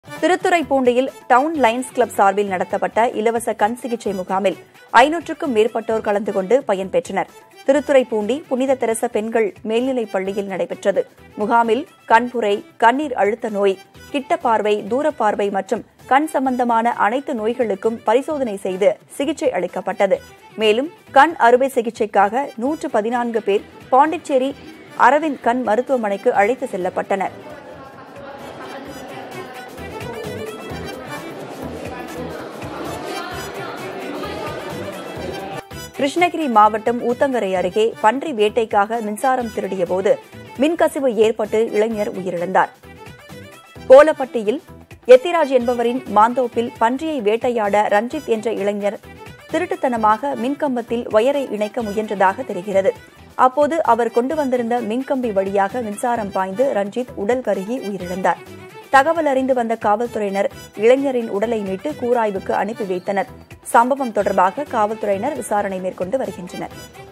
திருத்துறைப்பூண்டியில் down lines club சார்பில் நடத்தப்பட்ட இலவச கண் சிகிச்சை முகாமில் ஐநூற்றுக்கும் மேற்பட்டோர் கலந்து கொண்டு பயன்பெற்றனர் திருத்துறைப்பூண்டி புனித தெரச பெண்கள் மேல்நிலைப் பள்ளியில் நடைபெற்றது முகாமில் கண்புரை கண்ணீர் அழுத்த நோய் கிட்ட பார்வை தூரப்பார்வை மற்றும் கண் சம்பந்தமான அனைத்து நோய்களுக்கும் பரிசோதனை செய்து சிகிச்சை அளிக்கப்பட்டது மேலும் கண் அறுவை சிகிச்சைக்காக நூற்று பதினான்கு பேர் பாண்டிச்சேரி அரவிந்த் கண் மருத்துவமனைக்கு அழைத்து செல்லப்பட்டனர் கிருஷ்ணகிரி மாவட்டம் ஊத்தங்கரை அருகே பன்றி வேட்டைக்காக மின்சாரம் திருடியபோது மின்கசிவு ஏற்பட்டு இளைஞர் உயிரிழந்தார் கோலப்பட்டியில் எத்திராஜ் என்பவரின் மாந்தோப்பில் பன்றியை வேட்டையாட ரஞ்சித் என்ற இளைஞர் திருட்டுத்தனமாக மின்கம்பத்தில் வயரை இணைக்க முயன்றதாக தெரிகிறது அப்போது அவர் கொண்டு வந்திருந்த மின்கம்பி வழியாக மின்சாரம் பாய்ந்து ரஞ்சித் உடல் கருகி உயிரிழந்தார் தகவல் அறிந்து வந்த காவல்துறையினர் இளைஞரின் உடலை மீட்டு கூராய்வுக்கு அனுப்பி வைத்தனர் சம்பவம் தொடர்பாக காவல்துறையினர் விசாரணை மேற்கொண்டு வருகின்றனர்